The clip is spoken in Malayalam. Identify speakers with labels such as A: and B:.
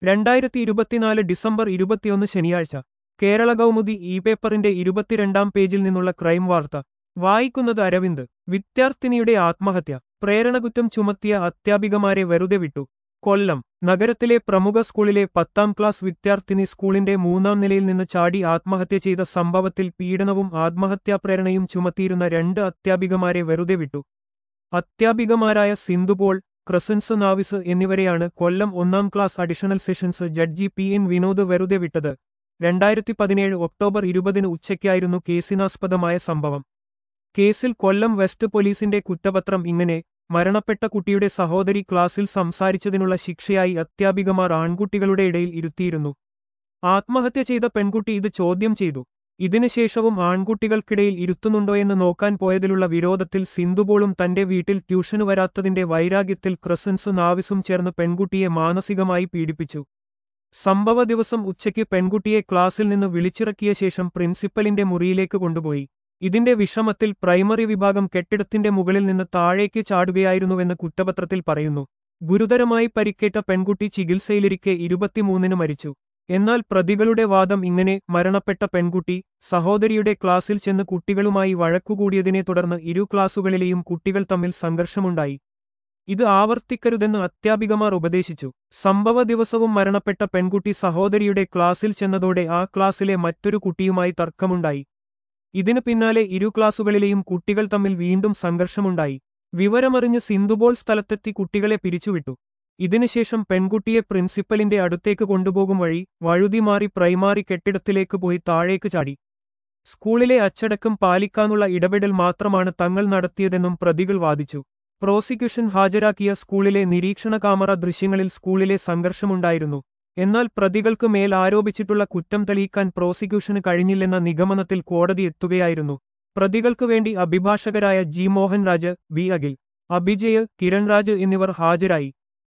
A: രണ്ടായിരത്തി ഇരുപത്തിനാല് ഡിസംബർ ഇരുപത്തിയൊന്ന് ശനിയാഴ്ച കേരള കൗമുദി ഇ പേപ്പറിന്റെ ഇരുപത്തിരണ്ടാം പേജിൽ നിന്നുള്ള ക്രൈം വാർത്ത വായിക്കുന്നത് അരവിന്ദ് വിദ്യാർത്ഥിനിയുടെ ആത്മഹത്യ പ്രേരണകുറ്റം ചുമത്തിയ അധ്യാപികമാരെ വെറുതെ വിട്ടു കൊല്ലം നഗരത്തിലെ പ്രമുഖ സ്കൂളിലെ പത്താം ക്ലാസ് വിദ്യാർത്ഥിനി സ്കൂളിന്റെ മൂന്നാം നിലയിൽ നിന്ന് ചാടി ആത്മഹത്യ ചെയ്ത സംഭവത്തിൽ പീഡനവും ആത്മഹത്യാപ്രേരണയും ചുമത്തിയിരുന്ന രണ്ട് അധ്യാപികമാരെ വെറുതെ വിട്ടു അധ്യാപികമാരായ സിന്ധുപോൾ ക്രസൻസ് നാവിസ് എന്നിവരെയാണ് കൊല്ലം ഒന്നാം class additional sessions judge P N Vinod വെറുതെ വിട്ടത് രണ്ടായിരത്തി പതിനേഴ് ഒക്ടോബർ ഇരുപതിന് ഉച്ചയ്ക്കായിരുന്നു കേസിനാസ്പദമായ സംഭവം കേസിൽ കൊല്ലം വെസ്റ്റ് പോലീസിന്റെ കുറ്റപത്രം ഇങ്ങനെ മരണപ്പെട്ട കുട്ടിയുടെ സഹോദരി ക്ലാസിൽ സംസാരിച്ചതിനുള്ള ശിക്ഷയായി അധ്യാപികമാർ ആൺകുട്ടികളുടെ ഇടയിൽ ഇരുത്തിയിരുന്നു ആത്മഹത്യ ചെയ്ത പെൺകുട്ടി ഇത് ചോദ്യം ചെയ്തു ഇതിനുശേഷവും ആൺകുട്ടികൾക്കിടയിൽ ഇരുത്തുന്നുണ്ടോയെന്ന് നോക്കാൻ പോയതിലുള്ള വിരോധത്തിൽ സിന്ധുപോളും തന്റെ വീട്ടിൽ ട്യൂഷന് വരാത്തതിന്റെ വൈരാഗ്യത്തിൽ ക്രസൻസ് നാവിസും ചേർന്ന് പെൺകുട്ടിയെ മാനസികമായി പീഡിപ്പിച്ചു സംഭവ ദിവസം ഉച്ചയ്ക്ക് പെൺകുട്ടിയെ ക്ലാസ്സിൽ നിന്ന് വിളിച്ചിറക്കിയ ശേഷം പ്രിൻസിപ്പലിന്റെ മുറിയിലേക്ക് കൊണ്ടുപോയി ഇതിന്റെ വിഷമത്തിൽ പ്രൈമറി വിഭാഗം കെട്ടിടത്തിന്റെ മുകളിൽ നിന്ന് താഴേക്ക് ചാടുകയായിരുന്നുവെന്ന് കുറ്റപത്രത്തിൽ പറയുന്നു ഗുരുതരമായി പരിക്കേറ്റ പെൺകുട്ടി ചികിത്സയിലിരിക്കെ ഇരുപത്തിമൂന്നിന് മരിച്ചു എന്നാൽ പ്രതികളുടെ വാദം ഇങ്ങനെ മരണപ്പെട്ട പെൺകുട്ടി സഹോദരിയുടെ ക്ലാസ്സിൽ ചെന്ന് കുട്ടികളുമായി വഴക്കുകൂടിയതിനെ തുടർന്ന് ഇരു ക്ലാസുകളിലെയും കുട്ടികൾ തമ്മിൽ സംഘർഷമുണ്ടായി ഇത് ആവർത്തിക്കരുതെന്ന് അധ്യാപികമാർ ഉപദേശിച്ചു സംഭവ ദിവസവും മരണപ്പെട്ട പെൺകുട്ടി സഹോദരിയുടെ ക്ലാസ്സിൽ ചെന്നതോടെ ആ ക്ലാസ്സിലെ മറ്റൊരു കുട്ടിയുമായി തർക്കമുണ്ടായി ഇതിനു പിന്നാലെ ഇരു ക്ലാസുകളിലെയും കുട്ടികൾ തമ്മിൽ വീണ്ടും സംഘർഷമുണ്ടായി വിവരമറിഞ്ഞ് സിന്ധുബോൾ സ്ഥലത്തെത്തി കുട്ടികളെ പിരിച്ചുവിട്ടു ഇതിനുശേഷം പെൺകുട്ടിയെ പ്രിൻസിപ്പലിന്റെ അടുത്തേക്ക് കൊണ്ടുപോകും വഴി വഴുതി മാറി പ്രൈമറി കെട്ടിടത്തിലേക്ക് പോയി താഴേക്ക് ചാടി സ്കൂളിലെ അച്ചടക്കം പാലിക്കാനുള്ള ഇടപെടൽ മാത്രമാണ് തങ്ങൾ നടത്തിയതെന്നും പ്രതികൾ വാദിച്ചു പ്രോസിക്യൂഷൻ ഹാജരാക്കിയ സ്കൂളിലെ നിരീക്ഷണ കാമറ ദൃശ്യങ്ങളിൽ സ്കൂളിലെ സംഘർഷമുണ്ടായിരുന്നു എന്നാൽ പ്രതികൾക്ക് മേൽ ആരോപിച്ചിട്ടുള്ള കുറ്റം തെളിയിക്കാൻ പ്രോസിക്യൂഷന് കഴിഞ്ഞില്ലെന്ന നിഗമനത്തിൽ കോടതി എത്തുകയായിരുന്നു പ്രതികൾക്ക് വേണ്ടി അഭിഭാഷകരായ ജി മോഹൻ രാജ് വി അഖിൽ അഭിജയ് കിരൺ രാജ് എന്നിവർ ഹാജരായി